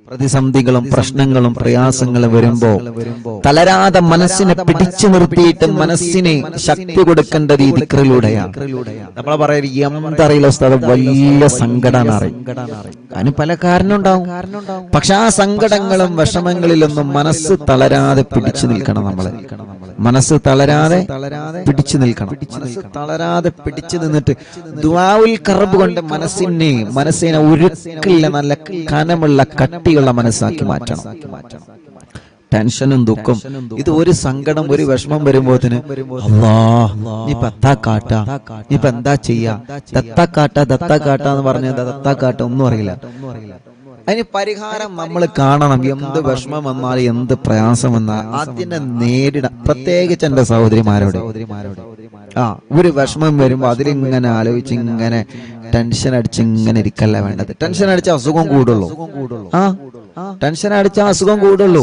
പ്രതിസന്ധികളും പ്രശ്നങ്ങളും പ്രയാസങ്ങളും വരുമ്പോ തളരാതെ മനസ്സിനെ പിടിച്ചു നിർത്തിയിട്ട് മനസ്സിന് ശക്തി കൊടുക്കേണ്ടത് ഈ ദിക്റിലൂടെയാണ് നമ്മളെ പറയുന്നത് എന്തറിയില്ല ഉസ്താദ് വലിയ സങ്കടമാണ് അറിയും അതിന് പല കാരണം ഉണ്ടാവും പക്ഷെ ആ സങ്കടങ്ങളും വിഷമങ്ങളിലൊന്നും മനസ്സ് തളരാതെ പിടിച്ചു നിൽക്കണം നമ്മളെ മനസ്സ് തളരാതെ പിടിച്ചു നിൽക്കണം മനസ്സ് തളരാതെ പിടിച്ചു നിന്നിട്ട് ദുആഉൽ കറബ് കൊണ്ട് മനസ്സിനെ മനസ്സിനെ ഉരുക്കില്ല നല്ല കനമുള്ള കട്ടിയുള്ള മനസ്സാക്കി മാറ്റണം ടെൻഷനും ദുഃഖം ഇത് ഒരു സങ്കടം ഒരു വിഷമം വരുമ്പോത്തിന് അല്ലാ നീ ഇപ്പൊ എത്താ കാട്ട നീ ഇപ്പൊ എന്താ ചെയ്യാ ദത്താ കാട്ട ദത്താ കാട്ട എന്ന് പറഞ്ഞ ദത്താ കാട്ട ഒന്നും അറിയില്ല അതിന് പരിഹാരം നമ്മൾ കാണണം എന്ത് വിഷമം വന്നാൽ എന്ത് പ്രയാസം വന്നാൽ അതിനെ നേരിടാം പ്രത്യേകിച്ച് എന്റെ സഹോദരിമാരോട് ആ ഒരു വിഷമം വരുമ്പോ അതിലിങ്ങനെ ആലോചിച്ച് ഇങ്ങനെ ടെൻഷൻ അടിച്ച് ഇങ്ങനെ ഇരിക്കല്ല വേണ്ടത് ടെൻഷൻ അടിച്ച അസുഖം കൂടുള്ളൂ ആ ടെൻഷൻ അടിച്ച അസുഖം കൂടുള്ളൂ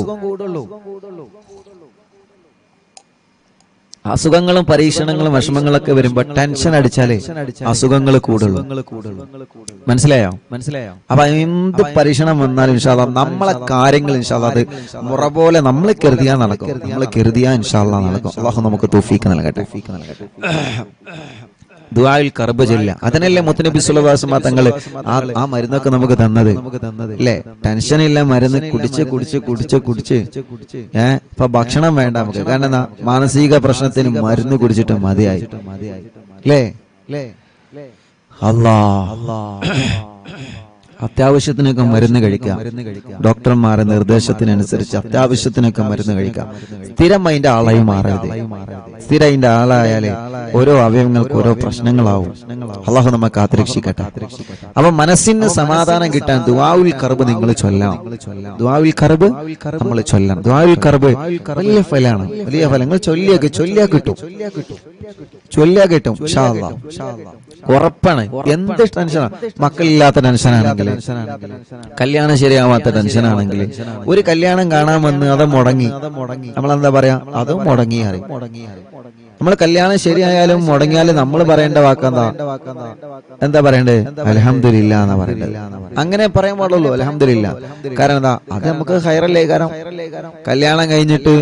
അസുഖങ്ങളും പരീക്ഷണങ്ങളും വിഷമങ്ങളൊക്കെ വരുമ്പോ ടെൻഷൻ അടിച്ചാലേ അസുഖങ്ങൾ കൂടുള്ളൂ മനസ്സിലായോ മനസ്സിലായോ അപ്പൊ എന്ത് പരീക്ഷണം വന്നാലും ഇൻഷാല്ല നമ്മളെ കാര്യങ്ങൾ ഇൻഷാല്ല അത് മുറ പോലെ നമ്മൾ കരുതിയാ നടക്കും നമ്മൾ കരുതിയാ ഇൻഷാല്ല നടക്കും അള്ളാഹു നമുക്ക് തൗഫീക്ക് നൽകട്ടെ ദുആയിൽ കർബ് ചൊല്ല അതിനല്ലേ മുത്തനബി സുലഭാസമ തങ്ങള് ആ ആ മരുന്നൊക്കെ നമുക്ക് തന്നത് അല്ലേ ടെൻഷൻ ഇല്ല മരുന്ന് കുടിച്ച് കുടിച്ച് കുടിച്ച് കുടിച്ച് ഏ ഇപ്പൊ ഭക്ഷണം വേണ്ട നമുക്ക് കാരണം എന്താ മാനസിക പ്രശ്നത്തിന് മരുന്ന് കുടിച്ചിട്ട് മതിയായി അല്ലേ അല്ലാ അത്യാവശ്യത്തിനൊക്കെ മരുന്ന് കഴിക്കാം ഡോക്ടർമാരുടെ നിർദ്ദേശത്തിനനുസരിച്ച് അത്യാവശ്യത്തിനൊക്കെ മരുന്ന് കഴിക്കാം സ്ഥിരം അതിന്റെ ആളായി മാറരുത് സ്ഥിരം അതിന്റെ ആളായാലേ ഓരോ അവയവങ്ങൾക്ക് ഓരോ പ്രശ്നങ്ങളാവും അള്ളാഹു നമ്മെ കാത്തുരക്ഷിക്കട്ടെ അപ്പൊ മനസ്സിന് സമാധാനം കിട്ടാൻ ദുവാവുൽ കർബ് നിങ്ങൾ ചൊല്ലാം ദുവാവുൽ കർബ് നമ്മൾ ചൊല്ലണം ദുവാവുൽ കർബ് വലിയ ഫലാണ് വലിയ ഫലം നിങ്ങൾ ചൊല്ലിയൊക്കെ ചൊല്ലിയാ കിട്ടും ചൊല്ലിയാ കിട്ടും ഇൻഷാ അല്ലാഹ്. ഉറപ്പാണ് എന്ത് ടെൻഷനാണ് മക്കളില്ലാത്ത ടെൻഷനാണെങ്കിൽ കല്യാണം ശരിയാവാത്ത ടെൻഷനാണെങ്കിൽ ഒരു കല്യാണം കാണാൻ വന്ന് അത് മുടങ്ങി നമ്മളെന്താ പറയാ അതും മുടങ്ങി അറിയും നമ്മൾ കല്യാണം ശരിയായാലും മുടങ്ങിയാലും നമ്മൾ പറയേണ്ട വാക്കെന്താ എന്താ പറയണ്ടേ അലഹമില്ല എന്നാ പറയണ്ടത് അങ്ങനെ പറയാൻ പാടുള്ളൂ അലഹമില്ല കാരണം എന്താ അത് നമുക്ക് ഹൈറല്ലേ കാരണം കല്യാണം കഴിഞ്ഞിട്ട്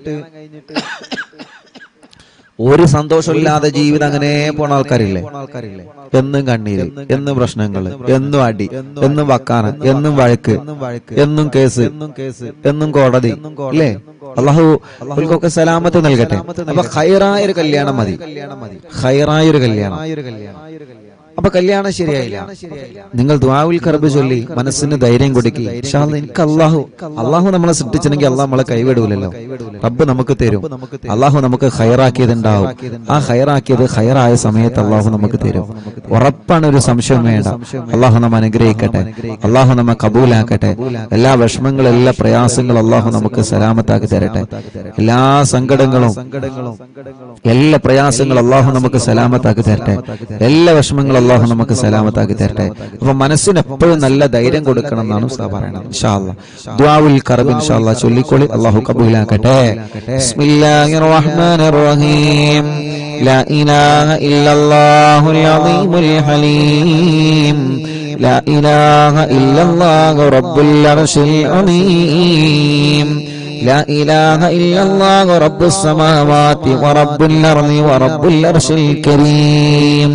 ഒരു സന്തോഷമില്ലാതെ ജീവിതം അങ്ങനെ പോണ ആൾക്കാരില്ലേ എന്നും കണ്ണീര് എന്നും പ്രശ്നങ്ങള് എന്നും അടി എന്നും വക്കാന് എന്നും വഴക്ക് എന്നും കേസ് എന്നും കോടതി അല്ലേ അള്ളാഹു അവർക്കൊക്കെ സലാമത്ത് നൽകട്ടെ അപ്പൊ ഹൈറായ ഒരു കല്യാണം മതി ഹൈറായ ഒരു കല്യാണം അപ്പൊ കല്യാണം ശരിയായില്ല നിങ്ങൾ ദ്വാവുൽ കർബ് ചൊല്ലി മനസ്സിന് ധൈര്യം കൊടുക്കി എനിക്ക് അള്ളാഹു അള്ളാഹു നമ്മളെ സൃഷ്ടിച്ചില്ലെങ്കിൽ അള്ളാഹു നമ്മളെ കൈവിടൂലല്ലോ റബ്ബ് നമുക്ക് തരും അള്ളാഹു നമുക്ക് ഹൈറാക്കിയതുണ്ടാവും ആ ഹൈറാക്കിയത് ഹൈറായ സമയത്ത് അള്ളാഹു നമുക്ക് തരും ഉറപ്പാണ് ഒരു സംശയം വേണ്ട അള്ളാഹു നമ്മ അനുഗ്രഹിക്കട്ടെ അള്ളാഹു നമ്മെ കബൂലാക്കട്ടെ എല്ലാ വിഷമങ്ങളും എല്ലാ പ്രയാസങ്ങളും അള്ളാഹു നമുക്ക് സലാമത്താക്കി തരട്ടെ എല്ലാ സങ്കടങ്ങളും എല്ലാ പ്രയാസങ്ങളും അള്ളാഹു നമുക്ക് സലാമത്താക്കി തരട്ടെ എല്ലാ വിഷമങ്ങളും അള്ളാഹു നമുക്ക് സലാമത്താക്കി തരട്ടെ അപ്പൊ മനസ്സിന് എപ്പോഴും നല്ല ധൈര്യം കൊടുക്കണം എന്നാണ് ഉസ്താദ് പറയുന്നത് ഇൻഷാല്ലാ ദുആഉൽ കറബ് ഇൻഷാല്ലാ ചൊല്ലിക്കോളി അള്ളാഹു കബൂലാക്കട്ടെ ബിസ്മില്ലാഹിർ റഹ്മാനിർ റഹീം لا إله إلا الله العظيم الحليم لا إله إلا الله رب العرش العظيم لا إله إلا الله رب السماوات ورب الأرض ورب العرش الكريم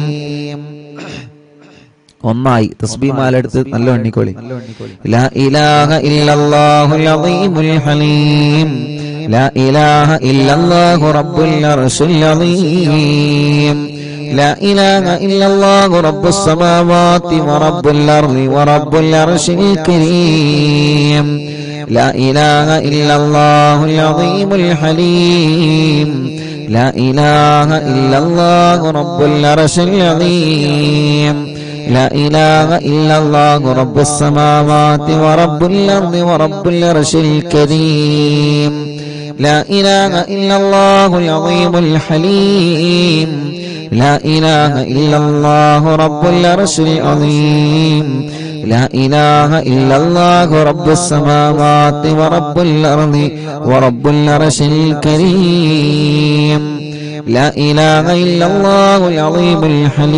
ഒന്നായി തസ്ബീമാലെടുത്ത് നല്ല എണ്ണിക്കോളി ലാ ഇലാഹ ഇല്ലല്ലാഹുൽ അളീമുൽ ഹലീം ലാ ഇലാഹ ഇല്ലല്ലാഹു റബ്ബുൽ അർശിൽ അളീം لا إله إلا الله رب السماوات ورب الأرض ورب العرش الكريم لا إله إلا الله العظيم الحليم لا إله إلا الله رب العرش العظيم لا إله إلا الله رب السماوات ورب الأرض ورب العرش الكريم لا إله إلا الله العظيم الحليم لا إله إلا الله رب العرش العظيم لا إله إلا الله رب السماوات ورب الأرض ورب العرش الكريم لا إله إلا الله العظيم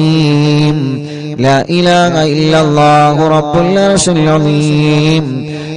الحليم لا إله إلا الله رب العرش العظيم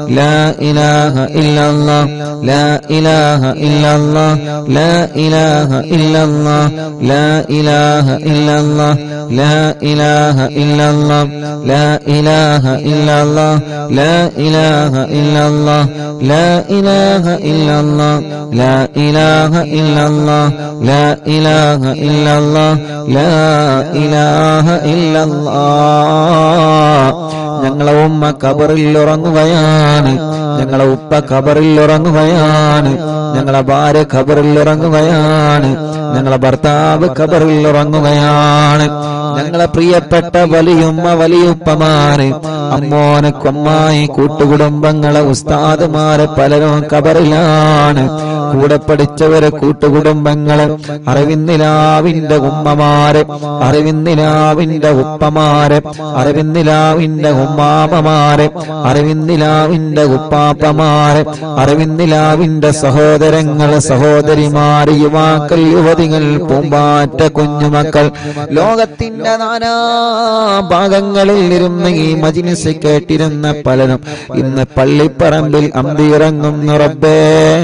لا إله إلا الله لا إله إلا الله لا إله إلا الله لا إله إلا الله لا إله إلا الله لا إله إلا الله لا إله إلا الله لا إله إلا الله لا إله إلا الله لا إله إلا الله لا إله إلا الله ഞങ്ങളെ ഉമ്മ കബറിൽ ഉറങ്ങുകയാണ് ഞങ്ങളെ ഉപ്പ കബറിൽ ഉറങ്ങുകയാണ് ഞങ്ങളെ ഭാര്യ കബറിൽ ഉറങ്ങുകയാണ് ഞങ്ങളെ ഭർത്താവ് കബറിൽ ഉറങ്ങുകയാണ് ഞങ്ങളെ പ്രിയപ്പെട്ട വലിയുമ്മ വലിയുപ്പമാര് അമ്മോനെ കൊമ്മായി കൂട്ടുകുടുംബങ്ങളെ ഉസ്താദുമാര് പലരും കബറിലാണ് കൂടെ പഠിച്ചവരെ കൂട്ടുകുടുംബങ്ങള് അറിവിന്ദിലാവിന്റെ ഉമ്മമാര് അറിവിന്ദിലാവിന്റെ ഉപ്പമാര് അറിവിന്ദിലാവിന്റെ ഉമ്മാമമാര് അറിവിന്ദിലാവിന്റെ ഉപ്പാപ്പമാര് അറിവിന്ദിലാവിന്റെ സഹോദരങ്ങൾ സഹോദരിമാര് യുവാക്കൾ യുവതികൾ പൂമ്പാറ്റ കുഞ്ഞുമക്കൾ ലോകത്തിന്റെ നാനാ ഭാഗങ്ങളിൽ ഇരുന്ന് ഈ മജിനിസ് കേട്ടിരുന്ന പലരും ഇന്ന് പള്ളിപ്പറമ്പിൽ അന്തിയിറങ്ങുന്നു റബ്ബേ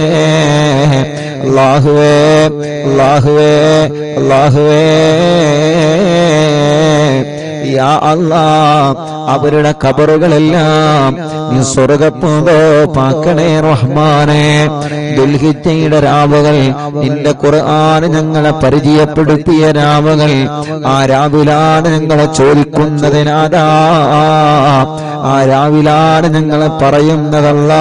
അല്ലാഹുവേ അല്ലാഹുവേ അല്ലാഹുവേ യാ അല്ലാ അവരുടെ കബറുകളെല്ലാം നീ സ്വർഗപ്പൂതോ പാക്കണേ റഹ്മാനെ ദുൽഹിജയുടെ രാവുകൾ നിന്റെ ഖുർആൻ ഞങ്ങളെ പരിചയപ്പെടുത്തിയ രാവുകൾ ആ രാവിലാണ് ഞങ്ങളെ ചോദിക്കുന്നതിനാദാ ആ രാവിലാണ് ഞങ്ങളെ പറയുന്നതല്ലാ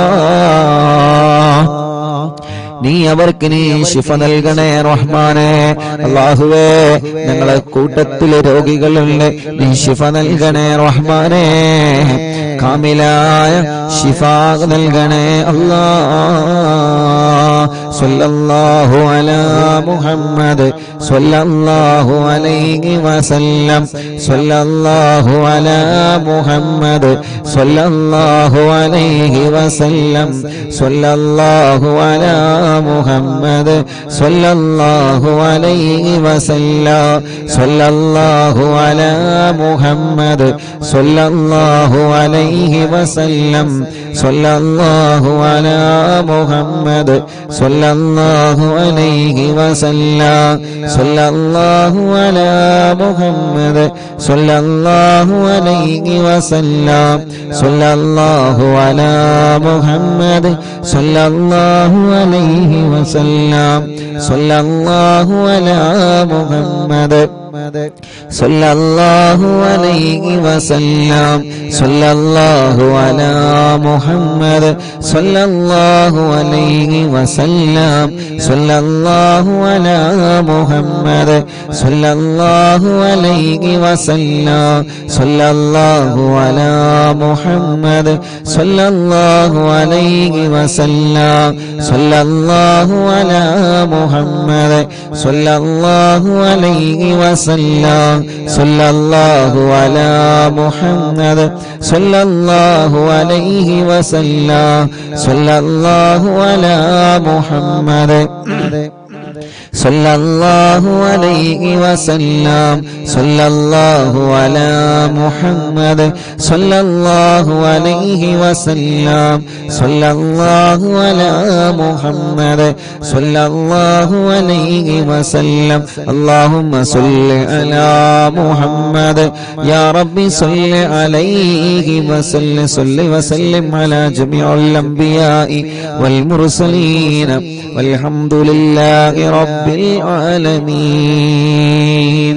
നീ അവർക്ക് നീ ശിഫ നൽകണേ റഹ്മാനെ അള്ളാഹുവേ ഞങ്ങളെ കൂട്ടത്തിലെ രോഗികളുണ്ട് നീ ശിഫ നൽകണേ റഹ്മാനെ കാമിലായ ശിഫ നൽകണേ അല്ലാ സല്ലല്ലാഹു അലാ മുഹമ്മദ് സല്ലല്ലാഹു അലൈഹി വസല്ലം സല്ലല്ലാഹു അലാ മുഹമ്മദ് സല്ലല്ലാഹു അലൈഹി വസല്ലം സല്ലല്ലാഹു അലാ മുഹമ്മദ് സല്ലല്ലാഹു അലൈഹി വസല്ലം സല്ലല്ലാഹു അലാ മുഹമ്മദ് സല്ലല്ലാഹു അലൈഹി വസല്ലം സല്ലല്ലാഹു അലാ മുഹമ്മദ് സല്ലല്ലാഹു അലൈഹി വസല്ലം സല്ലല്ലാഹു അലാ മുഹമ്മദ് സല്ലല്ലാഹു അലൈഹി വസല്ലം സല്ലല്ലാഹു അലാ മുഹമ്മദ് സല്ലല്ലാഹു അലൈഹി വസല്ലം സല്ലല്ലാഹു അലാ മുഹമ്മദ് صلى الله عليه وسلم صلى الله على محمد صلى الله عليه وسلم صلى الله على محمد صلى الله عليه وسلم صلى الله على محمد صلى الله عليه وسلم صلى الله على محمد صلى الله عليه وسلم صلى الله على محمد صلى الله عليه وسلم صلى الله على محمد صلى الله عليه وسلم صلى الله على محمد صلى الله عليه وسلم صلى الله على محمد صلى الله عليه وسلم اللهم صل على محمد يا ربي صل عليه وسلم صل وسلم على جميع الأنبياء والمرسلين والحمد لله رب العالمين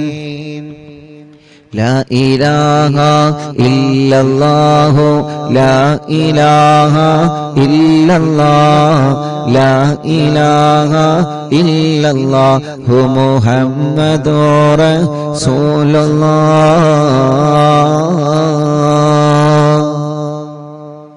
لا إله إلا الله لا إله إلا الله لا إله إلا الله محمد رسول الله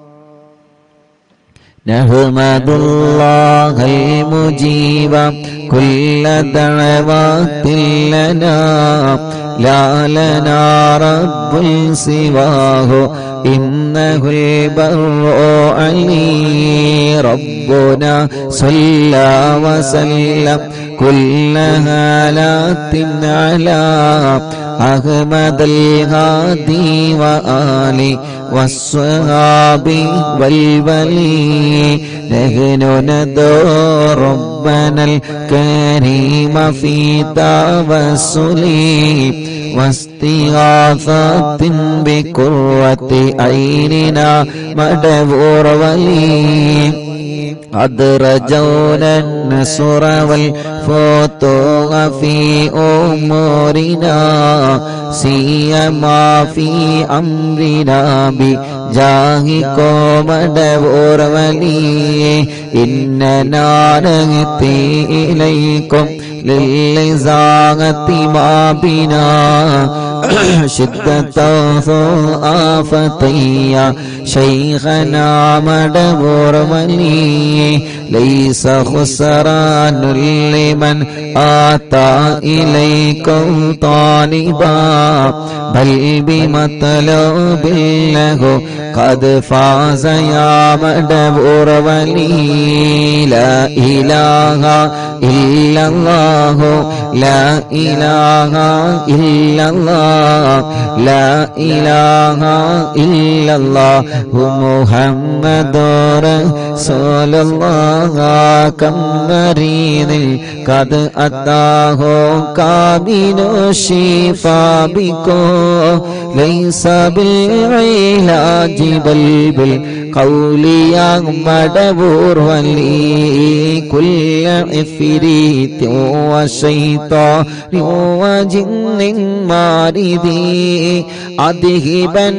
نحمد الله المجيب كل دعوات لنا لا لنا رب سواه إنه البر علي ربنا صلى وسلم كل هالات على أحمد الهادي وآلي والصحاب والولي نحن ندعو ربنا الكريم في توسلي واستغاثة بقرة عيننا مدبور ولي قد رجونا النصر والفتوح في أمورنا سيما في أمرنا بجاهكم مدبور ولي إننا نهتي إليكم للزاغة ما بنا شدة آفتي شيخنا مدبور ولي ليس خسران لمن آتى إليكم طالبا بل بمطلوب له قد فاز يا مدبور ولي لا إله إلا الله لا إله إلا الله لا إله إلا الله محمد رسول الله كم مريض قد أتاه كامل الشفاء بكم ليس بالعلاج بل بالقول يا مدبور ولي كل عفريت وشيطان وجن ماردي أذهبا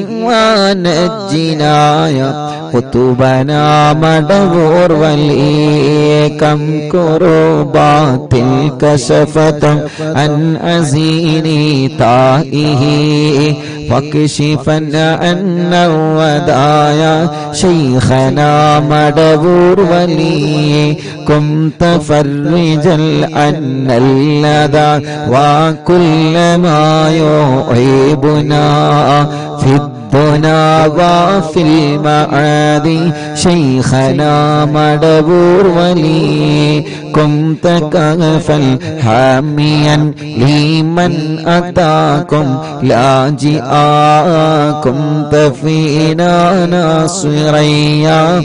ونجنا قطبنا مدبور ولي كم كربات كشفت عن أزيني طائه فاكشفا عنا ودايا شيخنا مدبور ولي كنت فرجا عن اللذا وكل ما يعيبنا في الدنا وفي المعادي شيخنا مدبور ولي كنت كغفا حاميا لمن أتاكم لاجئا كنت فينا ناصريا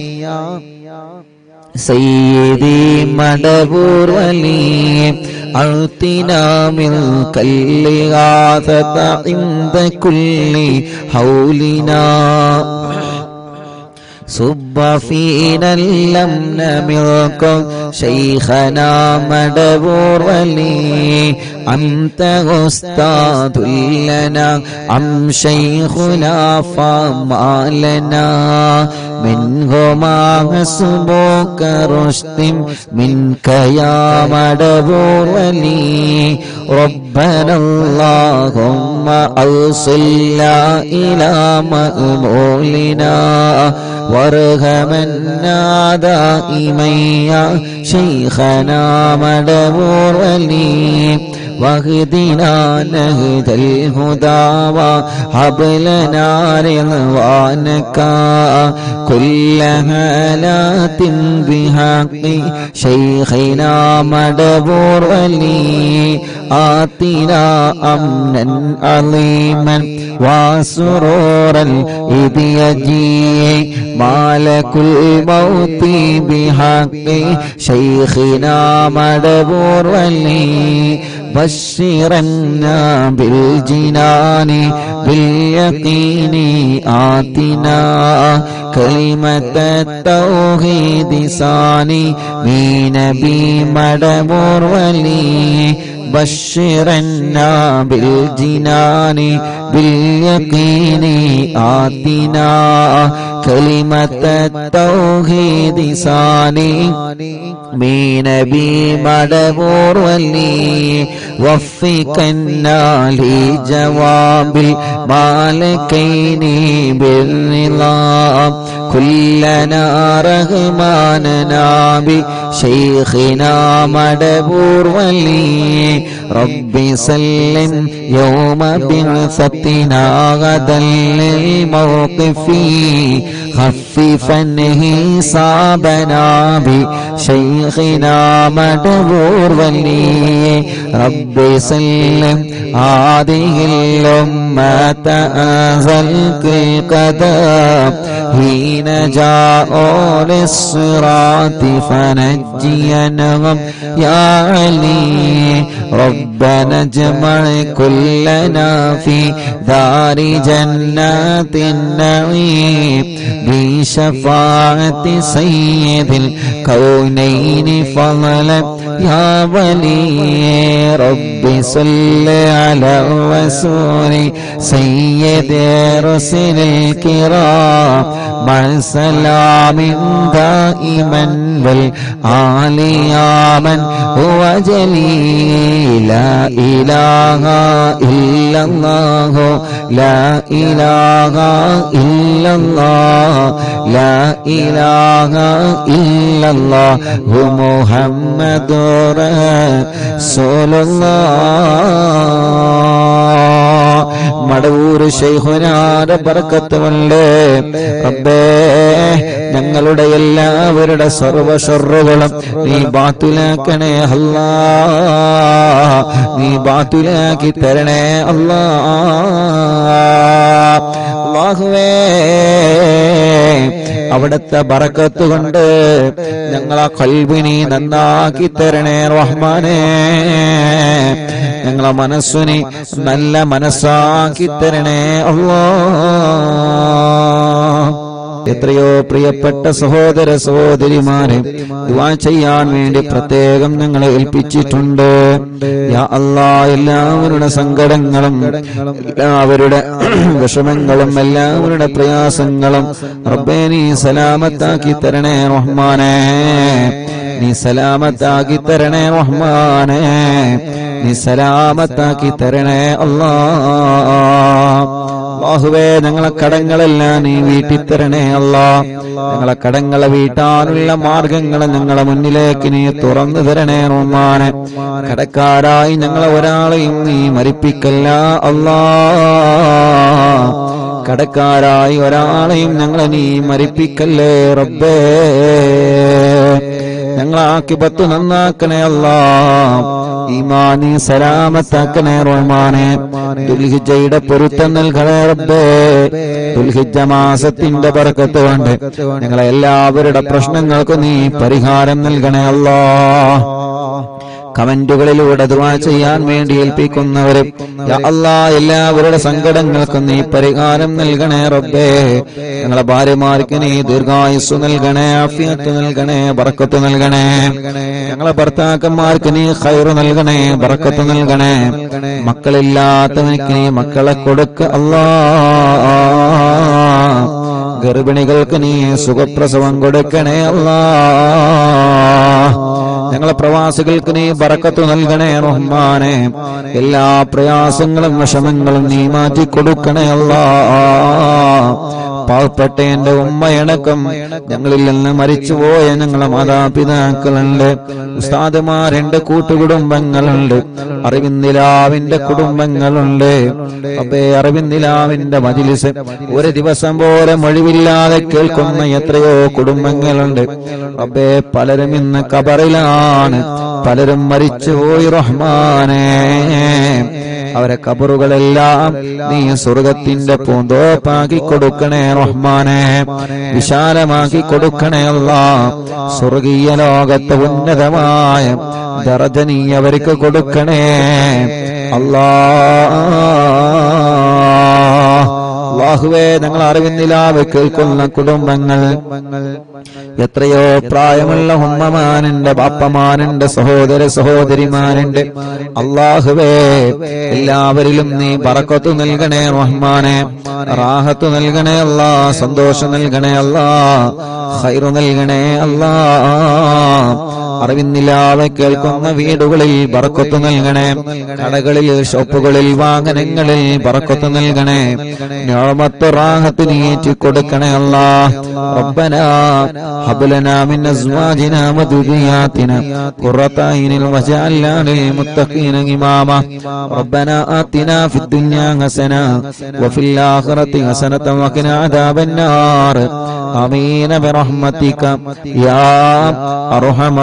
سيدي مدبور ولي أعطنا منك الإغاثة عند كل حولنا صب فينا اللمن منكم شيخنا مدبور ولي أنت أستاذ لنا أم شيخنا فما لنا منه ما حسبك رشد منك يا مدبور ولي ربنا اللهم أوصلنا إلى مأمولنا وارحمنا دائما يا شيخنا مدبور ولي واهدنا نهد الهدى وهب لنا رضوانك كل هالات بحق شيخنا مدبور ولي آتنا أمنا عظيما وسرورا إذ يجي مالك الموت بحق شيخنا مدبور ولي بشرنا بالجنان باليقين آتنا كلمة التوحيد صاني بنبي مدبور ولي بشرنا بالجنان باليقين آتنا كلمة التوحيد صاني بنبي مدبور ولي وفقنا لجواب المالكين بالرضا كلنا رغماننا بشيخنا مدبور ولي ربي سلم يوم بعثتنا غدا للموقف خففا حسابنا بشيخنا مدبور ولي ربي سلم هذه الأمة أنزلت القدم حين جاءوا للصراط فنجينهم يا علي ربنا اجمع كلنا في دار جنات النعيم بشفاعة سيد الكونين فضلا يا ولي ربي صل على الرسول سيد رسل الكرام مع سلام دائما والآل يا من هو جليل لا إله إلا الله لا إله إلا الله لا إله إلا الله محمد رسول الله മടവൂര് ശൈഹുനാന്റെ ബർക്കത്തുമല്ലേ റബ്ബേ ഞങ്ങളുടെ എല്ലാവരുടെ സർവഷറുകളും നീ ബാത്തുലാക്കണേ അല്ലാ നീ ബാത്തുലാക്കി തരണേ അല്ലാ അല്ലാഹുവേ അവിടുത്തെ ബറക്കത്ത് കൊണ്ട് ഞങ്ങളെ കൽവിനി നന്നാക്കി തരണേ റഹ്മാനേ ഞങ്ങളെ മനസ്സിനെ നല്ല മനസ്സാക്കി തരണേ അല്ലാ എത്രയോ പ്രിയപ്പെട്ട സഹോദര സഹോദരിമാരെ ദുആ ചെയ്യാൻ വേണ്ടി പ്രത്യേകം ഞങ്ങളെ ഏൽപ്പിച്ചിട്ടുണ്ട് യാ അല്ലാ എല്ലാവരുടെ സങ്കടങ്ങളും എല്ലാവരുടെ വിഷമങ്ങളും എല്ലാവരുടെ പ്രയാസങ്ങളും റബ്ബേ നീ സലാമത്താക്കി തരണേ റഹ്മാനേ നീ സലാമത്താക്കി തരണേ റഹ്മാനേ നീ സലാമത്താക്കി തരണേ അല്ലാ അള്ളാഹുവേ ഞങ്ങളെ കടങ്ങളെല്ലാം നീ വീട്ടി തരണേ അല്ലാ ഞങ്ങളെ കടങ്ങളെ വീട്ടാനുള്ള മാർഗങ്ങൾ ഞങ്ങളെ മുന്നിലേക്ക് നീ തുറന്നു തരണേ റഹ്മാനെ കടക്കാരായി ഞങ്ങളെ ഒരാളെയും നീ മരിപ്പിക്കല്ല അല്ലാ കടക്കാരായി ഒരാളെയും ഞങ്ങളെ നീ മരിപ്പിക്കല്ലേ റബ്ബേ ഞങ്ങളെ ആക്കിപത്ത് നന്നാക്കണേ അല്ലാ ഈമാനി സലാമത്താക്കണേ റഹ്മാനെ ദുൽഹിജയുടെ പൊരുത്തം നൽകണേ റബ്ബേ ദുൽഹിജ മാസത്തിന്റെ ബർക്കത്ത് കൊണ്ട് ഞങ്ങളെ എല്ലാവരുടെ പ്രശ്നങ്ങൾക്കും നീ പരിഹാരം നൽകണേ അല്ലാ കമന്റുകളിലൂടെ ദുആ ചെയ്യാൻ വേണ്ടി ഏൽപ്പിക്കുന്നവരെ യാ അല്ലാ എല്ലാവരുടെ സങ്കടങ്ങൾക്കും നീ പരിഹാരം നൽകണേ റബ്ബേ ഞങ്ങളെ ഭാര്യമാർക്ക് നീ ദീർഘായുസ് നൽകണേ ആഫിയത്ത് നൽകണേ ബറക്കത്ത് നൽകണേ ഞങ്ങളെ ഭർത്താക്കന്മാർക്ക് നീ ഖൈറ് നൽകണേ ബറക്കത്ത് നൽകണേ മക്കളില്ലാത്തവനിക്ക് നീ മക്കളെ കൊടുക്ക അല്ലാ ഗർഭിണികൾക്ക് നീ സുഖപ്രസവം കൊടുക്കണേ അല്ലാ ഞങ്ങളെ പ്രവാസികൾക്ക് നീ ബറക്കത്ത് നൽകണേ റഹ്മാനെ എല്ലാ പ്രയാസങ്ങളും വിഷമങ്ങളും നീ മാറ്റി കൊടുക്കണേ അല്ലാ പാവപ്പെട്ട എന്റെ ഉമ്മയടക്കം ഞങ്ങളിൽ നിന്ന് മരിച്ചുപോയ ഞങ്ങളെ മാതാപിതാക്കളുണ്ട് ഉസ്താദുമാരുണ്ട് കൂട്ടുകുടുംബങ്ങളുണ്ട് അറിവിന്ദിലാവിന്റെ കുടുംബങ്ങളുണ്ട് അപ്പേ അറിവിന്ദിലാവിന്റെ മജിലിസ് ഒരു ദിവസം പോലെ മൊഴിവില്ലാതെ കേൾക്കുന്ന എത്രയോ കുടുംബങ്ങളുണ്ട് അപ്പേ പലരും ഇന്ന് കബറിലാണ് പലരും മരിച്ചുപോയി റഹ്മാനേ അവരെ കബറുകളെല്ലാം നീ സ്വർഗത്തിന്റെ പൂന്തോപ്പാക്കി കൊടുക്കണേ റഹ്മാനെ വിശാലമാക്കി കൊടുക്കണേ അല്ല സ്വർഗീയ ലോകത്ത് ഉന്നതമായ ദറജ നീ അവർക്ക് കൊടുക്കണേ അല്ലാ അള്ളാഹുവേ ഞങ്ങൾ അറിവിന്നിലാവ് കേൾക്കുന്ന കുടുംബങ്ങൾ എത്രയോ പ്രായമുള്ള ഉമ്മമാനുണ്ട് ബാപ്പമാനുണ്ട് സഹോദര സഹോദരിമാരുണ്ട് അള്ളാഹുവേ എല്ലാവരിലും നീ പറക്കത്തു നൽകണേ റഹ്മാനെ റാഹത്തു നൽകണേ അല്ലാ സന്തോഷം നൽകണേ അല്ലാ ഹൈറു നൽകണേ അല്ലാ അറിവിന്നില്ലാതെ കേൾക്കുന്ന വീടുകളിൽ ബറക്കത്ത് നൽകണേ കടകളിൽ ഷോപ്പുകളിൽ വാഹനങ്ങളിൽ ബറക്കത്ത് നൽകണേ ഞാമത്ത് റാഹത്ത് നീറ്റി കൊടുക്കണേ അല്ലാ ربنا هب لنا من ازواجنا وذرياتنا قرة اعين واجعلنا للمتقين اماما ربنا آتنا في الدنيا حسنة وفي الآخرة حسنة وقنا عذاب النار آمين برحمتك يا أرحم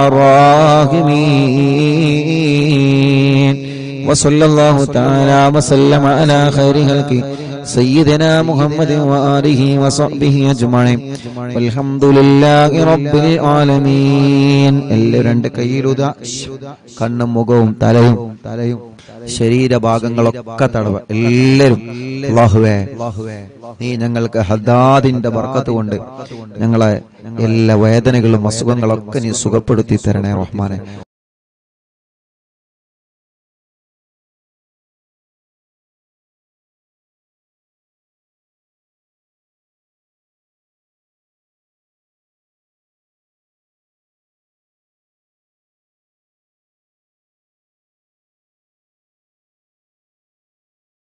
الراحمين وصلى الله تعالى وسلم على خير خلقه سيدنا محمد وآله وصحبه أجمعين والحمد لله رب العالمين എല്ലാവരും രണ്ട് കയ്യിലുത കണ്ണും മുഖവും തലയും തലയും ശരീരഭാഗങ്ങളൊക്കെ തടവ എല്ലാവരും അല്ലാഹുവേ നീ ഞങ്ങൾക്ക് ഹദാദിന്റെ ബർക്കത്ത് കൊണ്ട് ഞങ്ങളെ എല്ലാ വേദനകളും അസുഖങ്ങളൊക്കെ നീ സുഖപ്പെടുത്തി തരണേ റഹ്മാനെ